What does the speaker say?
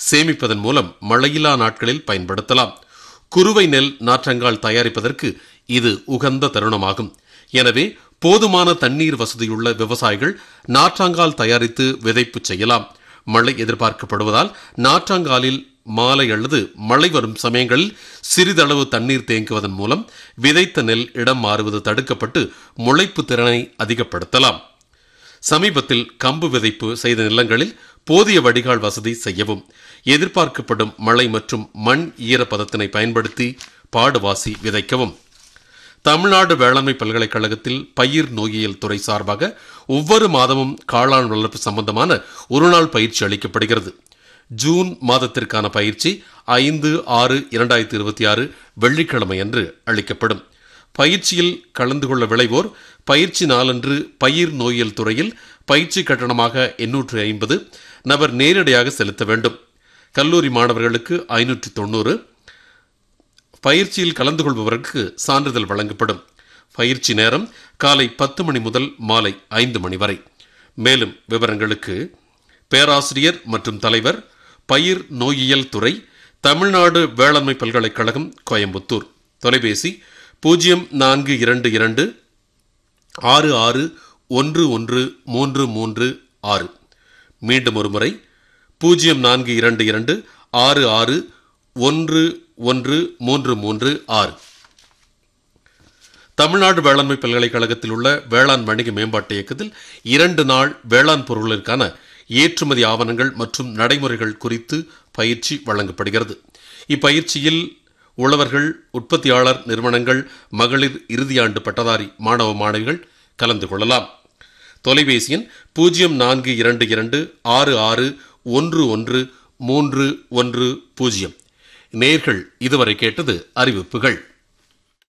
சேமிப்பதன் மூலம் மழையில்லா நாட்களில் பயன்படுத்தலாம் குறுவை நெல் நாற்றங்கால் தயாரிப்பதற்கு இது உகந்த தருணமாகும் எனவே போதுமான தண்ணீர் வசதியுள்ள விவசாயிகள் நாற்றாங்கால் தயாரித்து விதைப்பு செய்யலாம் மழை எதிர்பார்க்கப்படுவதால் நாற்றாங்காலில் மாலை அல்லது மழை வரும் சமயங்களில் சிறிதளவு தண்ணீர் தேங்குவதன் மூலம் விதைத்த நெல் இடம் மாறுவது தடுக்கப்பட்டு முளைப்பு திறனை அதிகப்படுத்தலாம் சமீபத்தில் கம்பு விதைப்பு செய்த நிலங்களில் போதிய வடிகால் வசதி செய்யவும் எதிர்பார்க்கப்படும் மழை மற்றும் மண் ஈரப்பதத்தினை பயன்படுத்தி பாடுவாசி விதைக்கவும் தமிழ்நாடு வேளாண்மை பல்கலைக்கழகத்தில் பயிர் நோயியல் துறை சார்பாக ஒவ்வொரு மாதமும் காளான் வளர்ப்பு சம்பந்தமான ஒருநாள் பயிற்சி அளிக்கப்படுகிறது ஜூன் மாதத்திற்கான பயிற்சி ஐந்து ஆறு இரண்டாயிரத்தி இருபத்தி ஆறு வெள்ளிக்கிழமை அன்று அளிக்கப்படும் பயிற்சியில் கலந்து கொள்ள விளைவோர் பயிற்சி நாளன்று பயிர் நோயியல் துறையில் பயிற்சி கட்டணமாக எண்ணூற்று ஐம்பது நபர் நேரடியாக செலுத்த வேண்டும் கல்லூரி மாணவர்களுக்கு ஐநூற்று தொண்ணூறு பயிற்சியில் கலந்து கொள்பவருக்கு சான்றிதழ் வழங்கப்படும் பயிற்சி நேரம் காலை பத்து மணி முதல் மாலை ஐந்து மணி வரை மேலும் விவரங்களுக்கு பேராசிரியர் மற்றும் தலைவர் பயிர் நோயியல் துறை தமிழ்நாடு வேளாண்மை பல்கலைக்கழகம் கோயம்புத்தூர் தொலைபேசி பூஜ்ஜியம் நான்கு இரண்டு இரண்டு ஆறு ஆறு ஒன்று ஒன்று மூன்று மூன்று ஆறு மீண்டும் ஒரு முறை பூஜ்ஜியம் நான்கு இரண்டு இரண்டு ஆறு ஆறு ஒன்று ஒன்று மூன்று மூன்று ஆறு தமிழ்நாடு வேளாண்மை பல்கலைக்கழகத்தில் உள்ள வேளாண் வணிக மேம்பாட்டு இயக்கத்தில் இரண்டு நாள் வேளாண் பொருட்களுக்கான ஏற்றுமதி ஆவணங்கள் மற்றும் நடைமுறைகள் குறித்து பயிற்சி வழங்கப்படுகிறது இப்பயிற்சியில் உழவர்கள் உற்பத்தியாளர் நிறுவனங்கள் மகளிர் இறுதியாண்டு பட்டதாரி மாணவ மாணவிகள் கலந்து கொள்ளலாம் தொலைபேசி எண் பூஜ்ஜியம் நான்கு இரண்டு இரண்டு ஆறு ஆறு ஒன்று ஒன்று மூன்று ஒன்று பூஜ்ஜியம் நேர்கள் இதுவரை கேட்டது அறிவிப்புகள்